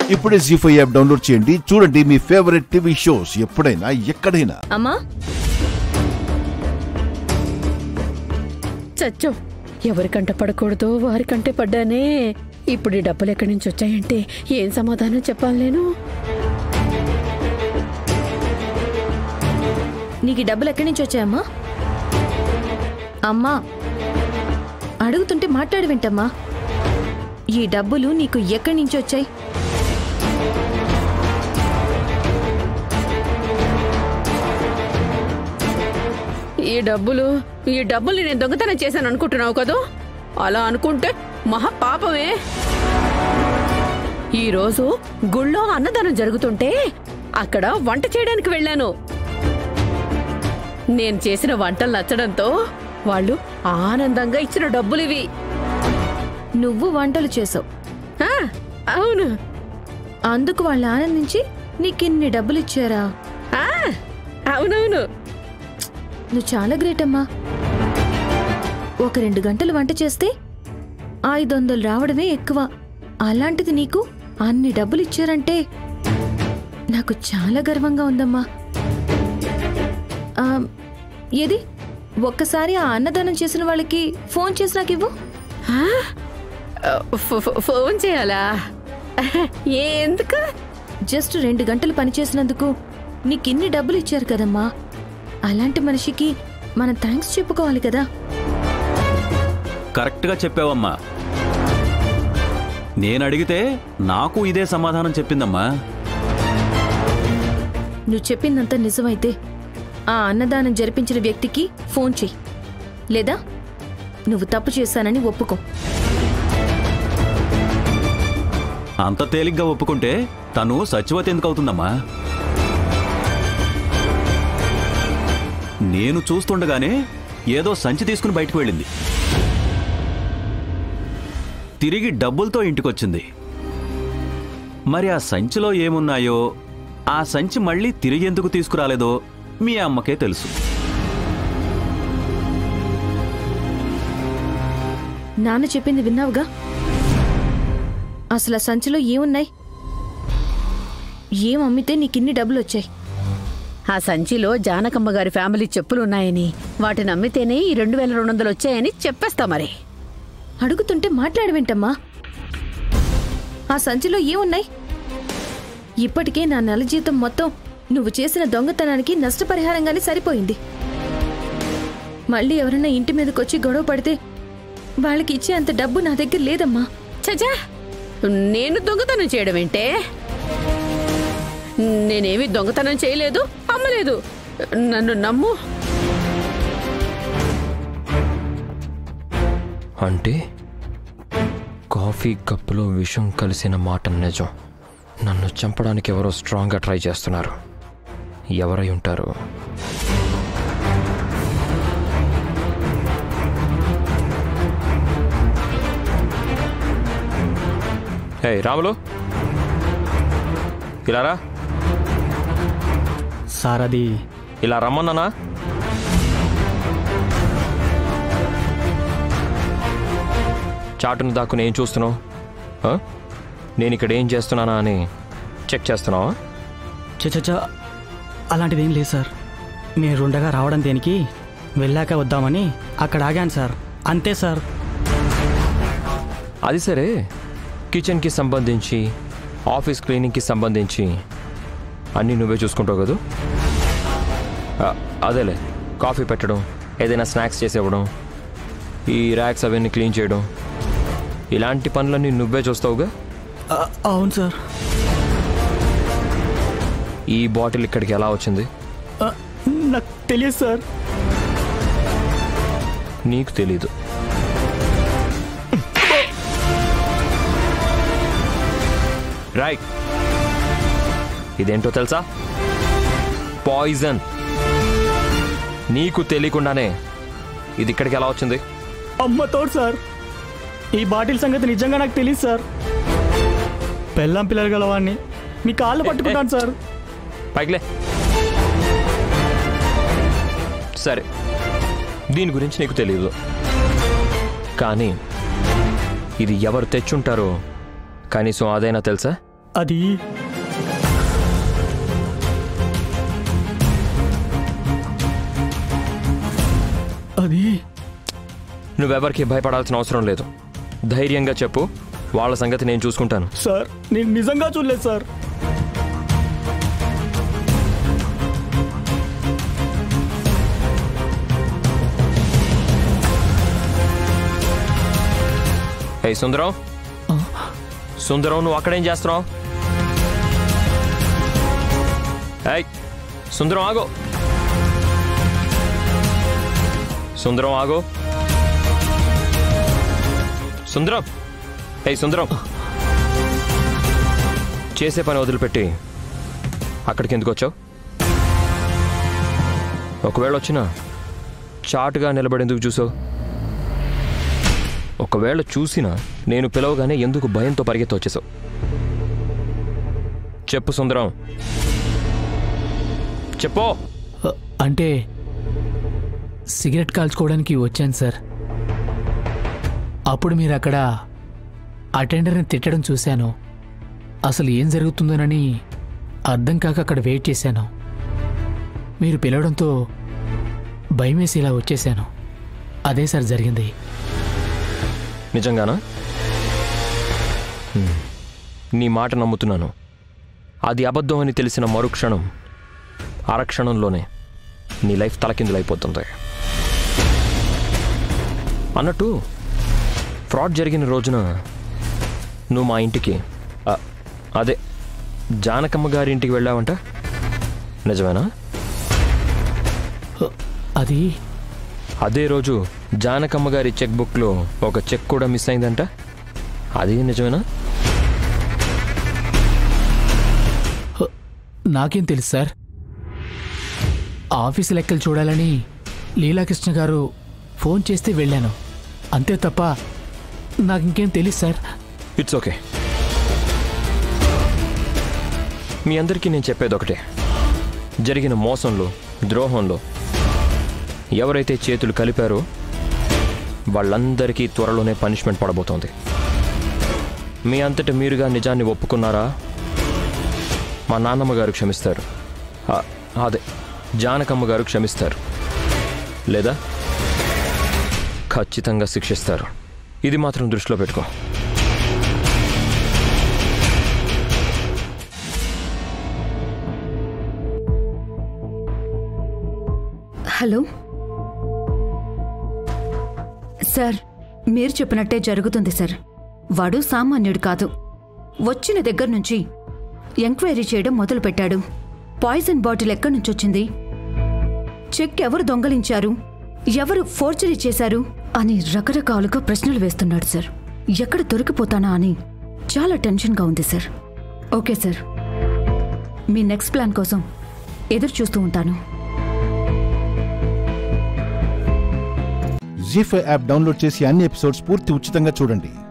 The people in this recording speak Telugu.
ఇప్పుడే జీ ఫైవ్ యాప్ డౌన్లోడ్ చేయండి చూడండి మీ ఫేవరెట్ టీవీ షోస్ ఎప్పుడైనా ఎక్కడైనా అమ్మా చచ్చో ఎవరికంట పడకూడదో వారికంటే పడ్డానే ఇప్పుడు ఈ డబ్బులు ఎక్కడి నుంచి వచ్చాయంటే ఏం సమాధానం చెప్పాలి నేను నీకు ఈ డబ్బులు ఎక్కడి నుంచి వచ్చాయమ్మా అమ్మా అడుగుతుంటే మాట్లాడి వింటమ్మా ఈ డబ్బులు నీకు ఎక్కడి నుంచి వచ్చాయి ఈ డబ్బులు ఈ డబ్బులు నేను దొంగతనం చేశాను అనుకుంటున్నావు కదూ అలా అనుకుంటే మహా పాపమే ఈ రోజు గుళ్ళో అన్నదానం జరుగుతుంటే అక్కడ వంట చేయడానికి వెళ్ళాను నేను చేసిన వంటలు నచ్చడంతో వాళ్ళు ఆనందంగా ఇచ్చిన డబ్బులు ఇవి నువ్వు వంటలు చేసావు ఆ, అవును అందుకు వాళ్ళు ఆనందించి నీకిన్ని డబ్బులు ఇచ్చారా ఆ, అవునవును నువ్వు చాలా గ్రేట్ అమ్మా ఒక రెండు గంటలు వంట చేస్తే ఐదు వందలు రావడమే ఎక్కువ అలాంటిది నీకు అన్ని డబ్బులు ఇచ్చారంటే నాకు చాలా గర్వంగా ఉందమ్మా ఆ, ఏది ఒక్కసారి ఆ అన్నదానం చేసిన వాళ్ళకి ఫోన్ చేసి నాకు ఇవ్వు ఆ? ఫో- ఫో- ఫోన్ చేయాలా ఏ ఎందుకు జస్ట్ రెండు గంటలు పనిచేసినందుకు నీకిన్ని డబ్బులు ఇచ్చారు కదమ్మా అలాంటి మనిషికి మనం థ్యాంక్స్ చెప్పుకోవాలి కదా కరెక్ట్గా చెప్పావమ్మా నేను అడిగితే నాకు ఇదే సమాధానం చెప్పిందమ్మా నువ్వు చెప్పిందంతా నిజమైతే ఆ అన్నదానం జరిపించిన వ్యక్తికి ఫోన్ చెయ్యి లేదా నువ్వు తప్పు చేశానని ఒప్పుకో అంత తేలిగ్గా ఒప్పుకుంటే తను సచివతి ఎందుకు అవుతుందమ్మా నేను చూస్తుండగానే ఏదో సంచి తీసుకుని బయటకు వెళ్ళింది తిరిగి డబ్బులతో ఇంటికొచ్చింది మరి ఆ సంచిలో ఏమున్నాయో ఆ సంచి మళ్ళీ తిరిగి ఎందుకు తీసుకురాలేదో మీ అమ్మకే తెలుసు నాన్న చెప్పింది విన్నావుగా అసలు ఆ సంచిలో ఏమున్నాయి ఏం అమ్మితే నీకిన్ని డబ్బులు వచ్చాయి ఆ సంచిలో జానకమ్మ గారి ఫ్యామిలీ చెప్పులు ఉన్నాయని వాటిని అమ్మితేనే ఈ రెండు వేల రెండు వందలు వచ్చాయని చెప్పేస్తా మరి అడుగుతుంటే మాట్లాడవేంటమ్మా ఆ సంచిలో ఏమున్నాయి ఇప్పటికే నా నెల జీతం మొత్తం నువ్వు చేసిన దొంగతనానికి నష్టపరిహారంగానే సరిపోయింది మళ్ళీ ఎవరైనా ఇంటి మీదకొచ్చి గొడవ పడితే వాళ్ళకి ఇచ్చే అంత డబ్బు నా దగ్గర లేదమ్మా చచా నేను దొంగతనం చేయడం ఏంటే నేనేమి దొంగతనం చేయలేదు అమ్మలేదు నన్ను నమ్ము అంటే కాఫీ కప్పులో విషం కలిసిన మాట నిజం నన్ను చంపడానికి ఎవరో స్ట్రాంగ్గా ట్రై చేస్తున్నారు ఎవరై ఉంటారు ఏ రాములు ఇలా రా సార్ అది ఇలా రమ్మన్నానా చాటును దాక్కుని ఏం చూస్తున్నావు ఆ? నేను ఇక్కడ ఏం చేస్తున్నానా అని చెక్ చేస్తున్నావా చచచ అలాంటిది ఏం లేదు సార్ మీరు ఉండగా రావడం దేనికి వెళ్ళాక వద్దామని అక్కడ ఆగాను సార్ అంతే సార్ అది సరే కిచెన్కి సంబంధించి ఆఫీస్ క్లీనింగ్కి సంబంధించి అన్నీ నువ్వే చూసుకుంటావు కదా ఆ, అదేలే కాఫీ పెట్టడం ఏదైనా స్నాక్స్ చేసి ఇవ్వడం ఈ ర్యాక్స్ అవన్నీ క్లీన్ చేయడం ఇలాంటి పనులన్నీ నువ్వే చూస్తావుగా ఆ, అవును సార్ ఈ బాటిల్ ఇక్కడికి ఎలా వచ్చింది ఆ, నాకు తెలియదు సార్ నీకు తెలీదు రైట్ ఇదేంటో తెలుసా పాయిజన్ నీకు తెలియకుండానే ఇది ఇక్కడికి ఎలా వచ్చింది అమ్మ తోడు సార్ ఈ బాటిల్ సంగతి నిజంగా నాకు తెలియదు సార్ పెళ్ళం పిల్లలు గలవాడిని మీ కాళ్ళు పట్టుకుంటాను సార్ పైకిలే సరే దీని గురించి నీకు తెలియదు కానీ ఇది ఎవరు తెచ్చుంటారో కనీసం అదైనా తెలుసా అది అది నువ్వెవరికి భయపడాల్సిన అవసరం లేదు ధైర్యంగా చెప్పు వాళ్ళ సంగతి నేను చూసుకుంటాను సార్ నేను నిజంగా చూడలేదు సార్ ఏ సుందరం సుందరం నువ్వు అక్కడేం చేస్తున్నావు ఏయ్ సుందరం ఆగో సుందరం ఆగో సుందరం ఏయ్ సుందరం చేసే పని వదిలిపెట్టి అక్కడికి ఎందుకు వచ్చావు ఒకవేళ వచ్చినా చాటుగా నిలబడేందుకు చూసావు ఒకవేళ చూసినా నేను పిలవగానే ఎందుకు భయంతో పరిగెత్తి వచ్చేసావు చెప్పు సుందరం చెప్పు అ, అంటే సిగరెట్ కాల్చుకోవడానికి వచ్చాను సార్ అప్పుడు మీరు అక్కడ అటెండర్ని తిట్టడం చూశాను అసలు ఏం జరుగుతుందోనని అర్థం కాక అక్కడ వెయిట్ చేశాను మీరు పిలవడంతో భయమేసి ఇలా వచ్చేసాను అదే సార్ జరిగింది నిజంగానా హ్మ్. నీ మాట నమ్ముతున్నాను అది అబద్ధం అని తెలిసిన మరుక్షణం అరక్షణంలోనే నీ లైఫ్ తలకిందులైపోతుంది అన్నట్టు ఫ్రాడ్ జరిగిన రోజున నువ్వు మా ఇంటికి ఆ, అదే జానకమ్మ గారి ఇంటికి వెళ్ళావంట నిజమేనా అ, అది అదే రోజు జానకమ్మ గారి చెక్ బుక్లో ఒక చెక్ కూడా మిస్ అయిందంట అది నిజమేనా హ, నాకేం తెలుసు సార్ ఆఫీస్ లెక్కలు చూడాలని లీలాకృష్ణ గారు ఫోన్ చేస్తే వెళ్ళాను అంతే తప్ప నాకు ఇంకేం తెలియదు సార్ ఇట్స్ ఓకే మీ అందరికీ నేను చెప్పేది ఒకటే జరిగిన మోసంలో ద్రోహంలో ఎవరైతే చేతులు కలిపారో వాళ్ళందరికీ త్వరలోనే పనిష్మెంట్ పడబోతోంది మీ అంతట మీరుగా నిజాన్ని ఒప్పుకున్నారా మా నాన్నమ్మ గారు క్షమిస్తారు ఆ, అదే జానకమ్మ గారు క్షమిస్తారు లేదా ఖచ్చితంగా శిక్షిస్తారు ఇది మాత్రం దృష్టిలో పెట్టుకో హలో సార్ మీరు చెప్పినట్టే జరుగుతుంది సార్ వాడు సామాన్యుడు కాదు వచ్చిన దగ్గర నుంచి ఎంక్వైరీ చేయడం మొదలుపెట్టాడు పాయిజన్ బాటిల్ ఎక్కడి నుంచి వచ్చింది చెక్ ఎవరు దొంగలించారు ఎవరు ఫోర్జరీ చేశారు అని రకరకాలుగా ప్రశ్నలు వేస్తున్నాడు సార్ ఎక్కడ దొరికిపోతానా అని చాలా టెన్షన్గా ఉంది సార్ ఓకే సార్ మీ నెక్స్ట్ ప్లాన్ కోసం ఎదురు చూస్తూ ఉంటాను జీ ఫైవ్ యాప్ డౌన్లోడ్ చేసి అన్ని ఎపిసోడ్స్ పూర్తి ఉచితంగా చూడండి